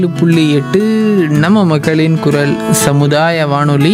புள்ளி எட்டு நம்ம மக்களின் குரல் சமுதாய வானொலி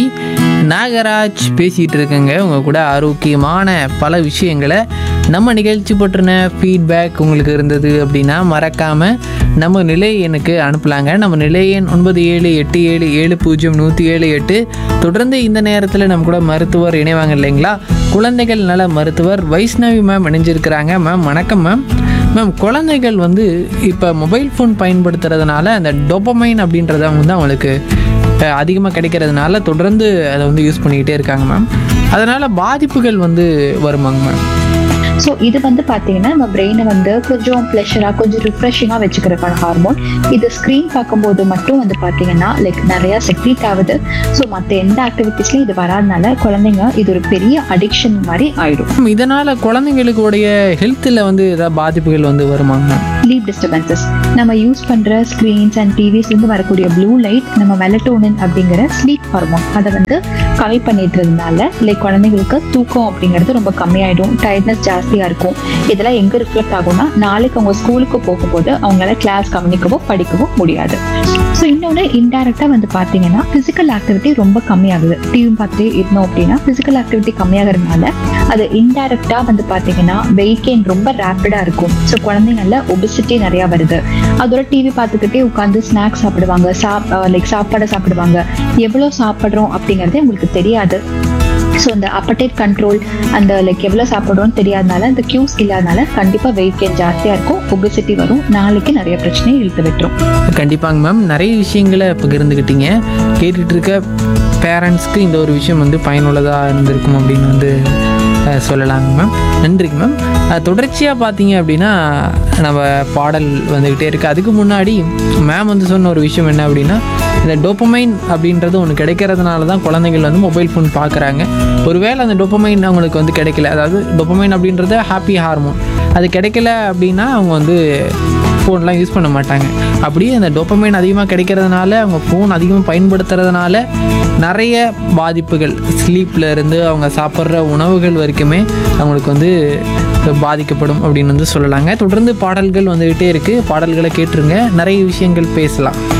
நாகராஜ் பேசிகிட்டு இருக்கேங்க உங்கள் கூட ஆரோக்கியமான பல விஷயங்களை நம்ம நிகழ்ச்சி பற்றின ஃபீட்பேக் உங்களுக்கு இருந்தது அப்படின்னா மறக்காமல் நம்ம நிலை எனக்கு அனுப்பலாங்க நம்ம நிலை எண் ஒன்பது ஏழு எட்டு ஏழு ஏழு பூஜ்ஜியம் நூற்றி ஏழு எட்டு தொடர்ந்து இந்த நேரத்தில் நம்ம கூட மருத்துவர் இணைவாங்க இல்லைங்களா குழந்தைகள் நல மருத்துவர் வைஷ்ணவி மேம் இணைஞ்சிருக்கிறாங்க மேம் வணக்கம் மேம் மேம் குழந்தைகள் வந்து இப்போ மொபைல் ஃபோன் பயன்படுத்துறதுனால அந்த டொப்பமைன் அப்படின்றத வந்து அவங்களுக்கு அதிகமாக கிடைக்கிறதுனால தொடர்ந்து அதை வந்து யூஸ் பண்ணிக்கிட்டே இருக்காங்க மேம் அதனால் பாதிப்புகள் வந்து வருமாங்க மேம் ஸோ இது வந்து பார்த்தீங்கன்னா நம்ம பிரெயினை வந்து கொஞ்சம் ப்ளஷராக கொஞ்சம் ரிஃப்ரெஷிங்காக வச்சுக்கிறதுக்கான ஹார்மோன் இது ஸ்க்ரீன் பார்க்கும்போது மட்டும் வந்து பார்த்தீங்கன்னா லைக் நிறையா செக்ரீட் ஆகுது ஸோ மற்ற எந்த ஆக்டிவிட்டீஸ்லையும் இது வராதனால குழந்தைங்க இது ஒரு பெரிய அடிக்ஷன் மாதிரி ஆயிடும் மேம், இதனால குழந்தைங்களுடைய ஹெல்த்தில் வந்து ஏதாவது பாதிப்புகள் வந்து வருமாங்க மேம் ஸ்லீப் டிஸ்டர்பன்சஸ் நம்ம யூஸ் பண்ணுற ஸ்க்ரீன்ஸ் அண்ட் டிவிஸ்லேருந்து வரக்கூடிய ப்ளூ லைட் நம்ம மெலட்டோனின் அப்படிங்கிற ஸ்லீப் ஹார்மோன் அதை வந்து கம்மி பண்ணிடுறதுனால லைக் குழந்தைங்களுக்கு தூக்கம் அப்படிங்கிறது ரொம்ப கம்மியாயிடும் டயர்ட்னஸ் ஜாஸ்தியாக இருக்கும் இதெல்லாம் எங்கே ரிஃப்ளெக்ட் ஆகும்னா நாளைக்கு அவங்க ஸ்கூலுக்கு போகும்போது அவங்களால கிளாஸ் கவனிக்கவோ படிக்கவோ முடியாது ஸோ இன்னொன்று இன்டெரக்டாக வந்து பார்த்தீங்கன்னா ஃபிசிக்கல் ஆக்டிவிட்டி ரொம்ப கம்மியாகுது டிவி பார்த்துட்டே இருந்தோம் அப்படின்னா ஃபிசிக்கல் ஆக்டிவிட்டி கம்மியாகிறதுனால அது இன்டைரக்டாக வந்து பார்த்தீங்கன்னா வெயிட் கெயின் ரொம்ப ரேப்பிடாக இருக்கும் ஸோ குழந்தைங்கள ஒபிசிட்டி நிறையா வருது அதோட டிவி பார்த்துக்கிட்டே உட்காந்து ஸ்நாக்ஸ் சாப்பிடுவாங்க சாப் லைக் சாப்பாடை சாப்பிடுவாங்க எவ்வளோ சாப்பிட்றோம் அப்படிங்கிறதே உங்களுக்கு தெரியாது ஸோ இந்த அப்படைட் கண்ட்ரோல் அந்த லைக் எவ்வளோ சாப்பிட்றோம்னு தெரியாதனால இந்த கியூஸ் இல்லாதனால கண்டிப்பாக வெயிட் கெயின் ஜாஸ்தியாக இருக்கும் ஒபிசிட்டி வரும் நாளைக்கு நிறைய பிரச்சனையை இழுத்து விட்டுரும் கண்டிப்பாங்க மேம் நிறைய விஷயங்களை பகிர்ந்துக்கிட்டீங்க கேட்டுட்டு இருக்க பேரண்ட்ஸ்க்கு இந்த ஒரு விஷயம் வந்து பயனுள்ளதாக இருந்திருக்கும் அப்படின்னு வந்து அஹ், சொல்லலாங்க மேம் நன்றிங்க மேம் அஹ், தொடர்ச்சியாக பார்த்தீங்க அப்படின்னா நம்ம பாடல் வந்துக்கிட்டே இருக்குது அதுக்கு முன்னாடி மேம் வந்து சொன்ன ஒரு விஷயம் என்ன அப்படின்னா இந்த டோப்பமைன் அப்படின்றது ஒன்று கிடைக்கிறதுனால தான் குழந்தைகள் வந்து மொபைல் ஃபோன் பார்க்குறாங்க ஒருவேளை அந்த டோப்பமைன் அவங்களுக்கு வந்து கிடைக்கல அதாவது டோப்பமைன் அப்படின்றது ஹாப்பி ஹார்மோன் அது கிடைக்கல அப்படின்னா அவங்க வந்து ஃபோன்லாம் யூஸ் பண்ண மாட்டாங்க அப்படியே அந்த டோப்பமைன் அதிகமாக கிடைக்கிறதுனால அவங்க ஃபோன் அதிகமாக பயன்படுத்துறதுனால நிறைய பாதிப்புகள் ஸ்லீப்பில் இருந்து அவங்க சாப்பிட்ற உணவுகள் வரைக்குமே அவங்களுக்கு வந்து பாதிக்கப்படும் அப்படின்னு வந்து சொல்லலாங்க தொடர்ந்து பாடல்கள் வந்துக்கிட்டே இருக்குது பாடல்களை கேட்டுருங்க நிறைய விஷயங்கள் பேசலாம்